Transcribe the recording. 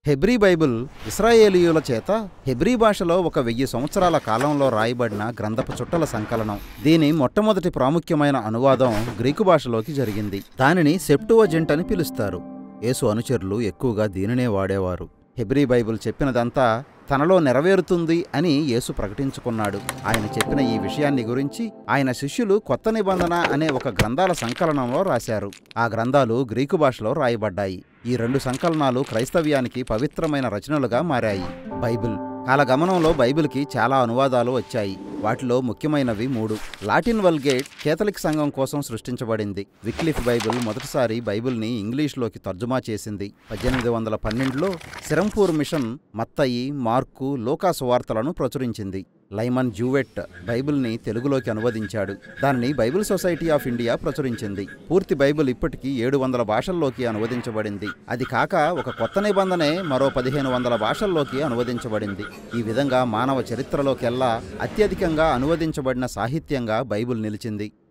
Hebrew Bible ఇస్రాయేలీయుల చేత Hebrew భాషలో ఒక వెయ్యి సంవత్సరాల కాలంలో రాయబడిన గ్రంథపు చుట్టల సంకలనం దీని మొట్టమొదటి ప్రాముఖ్యమైన అనువాదం గ్రీకు భాషలోకి జరిగింది దానిని సెప్టువజెంట్ అని పిలుస్తారు యేసు అనుచరులు ఎక్కువగా దీనినే వాడేవారు హెబ్రీ బైబిల్ చెప్పినదంతా తనలో నెరవేరుతుంది అని యేసు ప్రకటించుకున్నాడు ఆయన చెప్పిన ఈ విషయాన్ని గురించి ఆయన శిష్యులు కొత్త నిబంధన అనే ఒక గ్రంథాల సంకలనంలో రాశారు ఆ గ్రంథాలు గ్రీకు భాషలో రాయబడ్డాయి ఈ రెండు సంకలనాలు క్రైస్తవ్యానికి పవిత్రమైన రచనలుగా మారాయి బైబిల్ కాలగమనంలో బైబిల్కి చాలా అనువాదాలు వచ్చాయి వాటిలో ముఖ్యమైనవి మూడు లాటిన్ వల్గేట్ కేథలిక్ సంఘం కోసం సృష్టించబడింది విక్లిఫ్ బైబిల్ మొదటిసారి బైబిల్ని ఇంగ్లీష్లోకి తర్జుమా చేసింది పద్దెనిమిది వందల పన్నెండులో సిరంపూర్ మిషన్ మత్తయి మార్కు లోకా సువార్తలను ప్రచురించింది లైమన్ జూవెట్ బైబిల్ని తెలుగులోకి అనువదించాడు దానిని బైబిల్ సొసైటీ ఆఫ్ ఇండియా ప్రచురించింది పూర్తి బైబిల్ ఇప్పటికీ ఏడు వందల భాషల్లోకి అనువదించబడింది అది కాక ఒక కొత్త నిబంధనే మరో పదిహేను వందల భాషల్లోకి అనువదించబడింది ఈ విధంగా మానవ చరిత్రలోకెల్లా అత్యధికంగా అనువదించబడిన సాహిత్యంగా బైబిల్ నిలిచింది